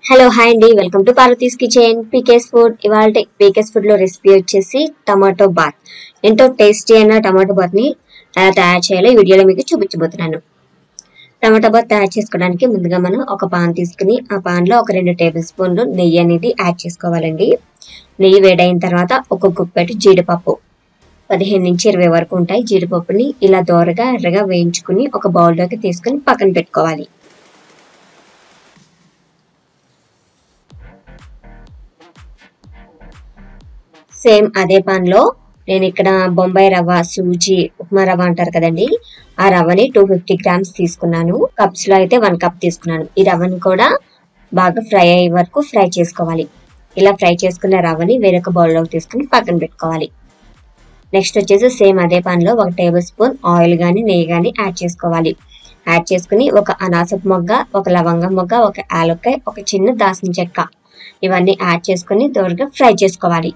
hello hi అండి welcome to Parvathi's kitchen PK's food ఇవాళ PK's food లో రెసిపీ వచ్చేసి టమాటో బాత్ ఎంతో టేస్టీ అయిన టమాటో బాత్ ని ఎలా తయారు చేయాలో ఈ వీడియోలో మీకు చూపించబోతున్నాను టమాటో బాత్ తయారు చేసుకోవడానికి ముందుగా మనం ఒక పాన్ తీసుకుని ఆ పాన్ లో ఒక రెండు టేబుల్ స్పూన్లు నెయ్యి అనేది యాడ్ చేసుకోవాలండి నెయ్యి వేడైన తర్వాత ఒక గుప్పెటి జీడిపప్పు పదిహేను నుంచి ఇరవై వరకు ఉంటాయి జీడిపప్పుని ఇలా దోరగా ఎర్రగా వేయించుకుని ఒక బౌల్లోకి తీసుకుని పక్కన పెట్టుకోవాలి సేమ్ అదే పాన్ లో నేను ఇక్కడ బొంబాయి రవ్వ సూజీ ఉప్మా రవ్వ అంటారు కదండి ఆ రవ్వని టూ ఫిఫ్టీ గ్రామ్స్ తీసుకున్నాను కప్స్ లో అయితే వన్ కప్ తీసుకున్నాను ఈ రవ్వని కూడా బాగా ఫ్రై అయ్యే వరకు ఫ్రై చేసుకోవాలి ఇలా ఫ్రై చేసుకున్న రవ్వని వేరొక బౌల్లోకి తీసుకుని పక్కన పెట్టుకోవాలి నెక్స్ట్ వచ్చేసి సేమ్ అదే పాన్ లో ఒక టేబుల్ స్పూన్ ఆయిల్ గాని నెయ్యి గాని యాడ్ చేసుకోవాలి యాడ్ చేసుకుని ఒక అనాసపు మొగ్గ ఒక లవంగం మొగ్గ ఒక యాలక్కాయ ఒక చిన్న దాసిన చెక్క ఇవన్నీ యాడ్ చేసుకుని దోరగా ఫ్రై చేసుకోవాలి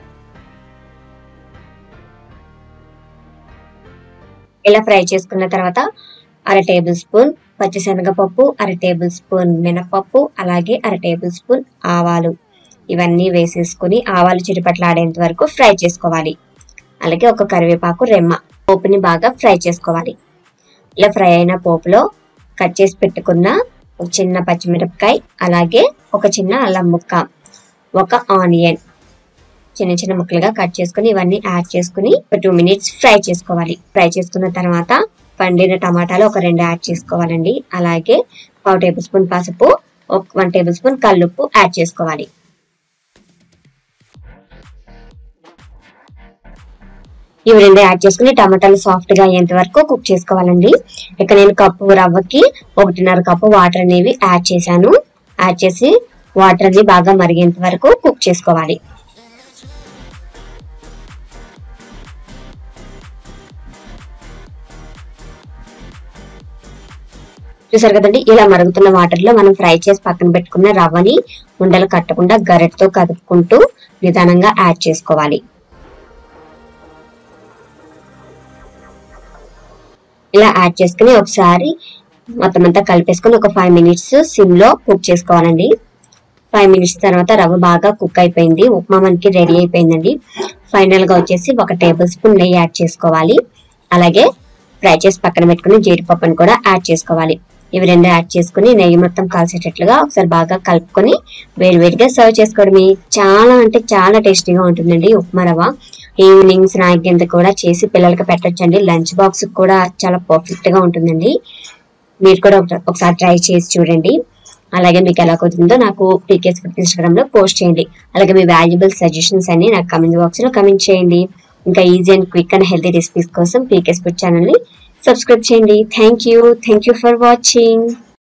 ఇలా ఫ్రై చేసుకున్న తర్వాత అర టేబుల్ స్పూన్ పచ్చిశనగపప్పు అర టేబుల్ స్పూన్ మినపప్పు అలాగే అర టేబుల్ స్పూన్ ఆవాలు ఇవన్నీ వేసేసుకుని ఆవాలు చిరుపట్లాడేంత వరకు ఫ్రై చేసుకోవాలి అలాగే ఒక కరివేపాకు రెమ్మ పోపుని బాగా ఫ్రై చేసుకోవాలి ఇలా ఫ్రై అయిన పోపులో కట్ చేసి పెట్టుకున్న ఒక చిన్న పచ్చిమిరపకాయ అలాగే ఒక చిన్న అల్లం ముక్క ఒక ఆనియన్ చిన్న చిన్న ముక్కలుగా కట్ చేసుకుని ఇవన్నీ యాడ్ చేసుకుని ఒక టూ మినిట్స్ ఫ్రై చేసుకోవాలి ఫ్రై చేసుకున్న తర్వాత పండిన టమాటాలు ఒక రెండు యాడ్ చేసుకోవాలండి అలాగే పావు టేబుల్ స్పూన్ పసుపు ఒక వన్ టేబుల్ స్పూన్ కల్లుప్పు యాడ్ చేసుకోవాలి ఇవి రెండు యాడ్ చేసుకుని టమాటాలు సాఫ్ట్ గా అయ్యేంత వరకు కుక్ చేసుకోవాలండి ఇక నేను కప్పు రవ్వకి ఒకటిన్నర కప్పు వాటర్ అనేవి యాడ్ చేశాను యాడ్ చేసి వాటర్ అనేది బాగా మరిగేంత వరకు కుక్ చేసుకోవాలి చూసారు కదండి ఇలా మరుగుతున్న వాటర్ లో మనం ఫ్రై చేసి పక్కన పెట్టుకున్న రవ్వని ఉండలు కట్టకుండా గరెట్తో కదుపుకుంటూ నిదానంగా యాడ్ చేసుకోవాలి ఇలా యాడ్ చేసుకుని ఒకసారి మొత్తం అంతా కలిపేసుకుని ఒక ఫైవ్ మినిట్స్ సిమ్ లో కుక్ చేసుకోవాలండి ఫైవ్ మినిట్స్ తర్వాత రవ్వ బాగా కుక్ అయిపోయింది ఉప్మా మనకి రెడీ అయిపోయిందండి ఫైనల్ గా వచ్చేసి ఒక టేబుల్ స్పూన్ నెయ్యి యాడ్ చేసుకోవాలి అలాగే ఫ్రై చేసి పక్కన పెట్టుకుని జీడిపప్పుని కూడా యాడ్ చేసుకోవాలి ఇవి రెండు యాడ్ చేసుకుని నెయ్యి మొత్తం కలిసేటట్లుగా ఒకసారి బాగా కలుపుకొని వేడివేడిగా సర్వ్ చేసుకోవడమే చాలా అంటే చాలా టేస్టీగా ఉంటుందండి ఉప్మా రవ్వ ఈవినింగ్ స్నాక్ కింద కూడా చేసి పిల్లలకి పెట్టొచ్చండి లంచ్ బాక్స్ కూడా చాలా పర్ఫెక్ట్ గా ఉంటుందండి మీరు కూడా ఒక- ఒకసారి ట్రై చేసి చూడండి అలాగే మీకు ఎలా కుదిరిందో నాకు పీకేస్ ఇన్స్టాగ్రామ్ లో పోస్ట్ చేయండి అలాగే మీ వాల్యుబుల్ సజెషన్స్ అన్ని నాకు కమెంట్ బాక్స్ లో కమెంట్ చేయండి ఇంకా easy and quick and healthy recipes కోసం పీకేస్ ఫుడ్ ఛానల్ ని సబ్స్క్రైబ్ చేయండి thank you thank you for watching